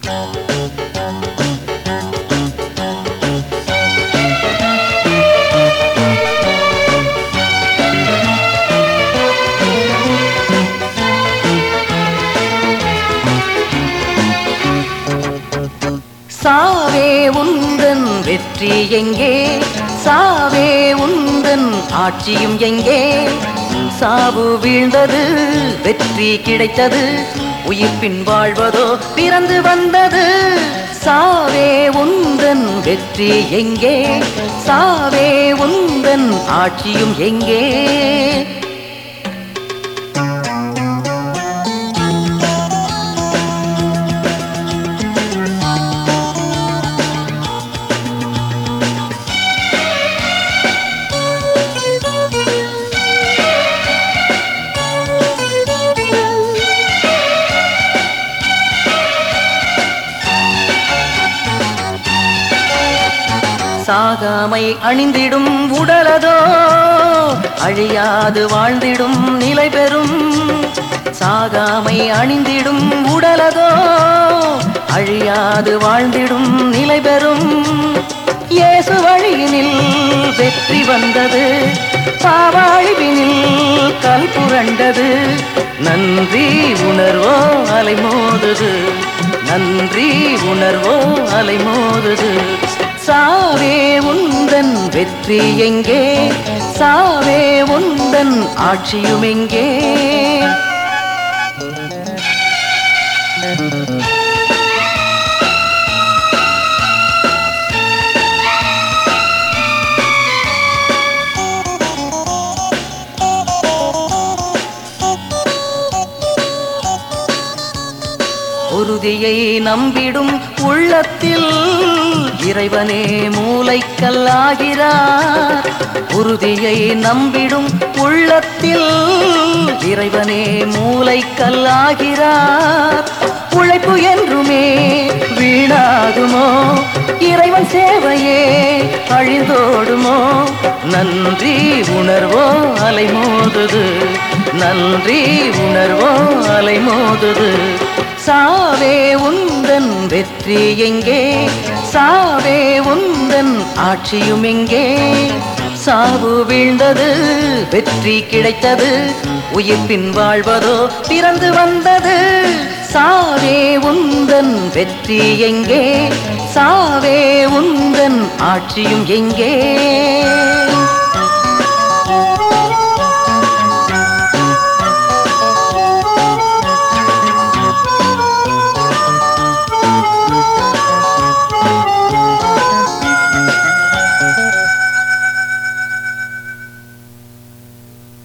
சாவே உந்தன் வெற்றி எங்கே சாவே உந்தன் ஆட்சியும் எங்கே சாவு வீழ்ந்தது வெற்றி கிடைத்தது உயிர் பின் வாழ்வதோ பிறந்து வந்தது சாவே உந்தன் வெற்றி எங்கே சாவே உந்தன் ஆட்சியும் எங்கே சாகாமை அணிந்திடும் உடலதோ அழியாது வாழ்ந்திடும் நிலை பெறும் சாகாமை அணிந்திடும் உடலதோ அழியாது வாழ்ந்திடும் நிலை பெறும் இயேசு வழியினில் வெற்றி வந்தது பாவாழிவினில் கல் புரண்டது நன்றி உணர்வோ அலைமோதுது நன்றி உணர்வோ அலைமோதுது சாவே உந்தன் வெற்றி எங்கே சாவே உந்தன் ஆட்சியும் எங்கே உறுதியை நம்பிடும் உள்ளத்தில் இறைவனே மூளைக்கல்லாகிறார் உறுதியை நம்பிடும் உள்ளத்தில் இறைவனே மூளைக்கல்லாகிறார் உழைப்பு என்றுமே வீணாகுமோ இறைவன் சேவையே அழிந்தோடுமோ நன்றி உணர்வோ அலைமோதுது நன்றி உணர்வோ அலைமோதுது சாவே உந்தன் வெற்றி எங்கே சாவே உந்தன் ஆட்சியும் எங்கே சாவு வீழ்ந்தது வெற்றி கிடைத்தது உயிர் பின் வாழ்வதோ பிறந்து வந்தது சாவே உந்தன் வெற்றி எங்கே சாவே உந்தன் ஆட்சியும் எங்கே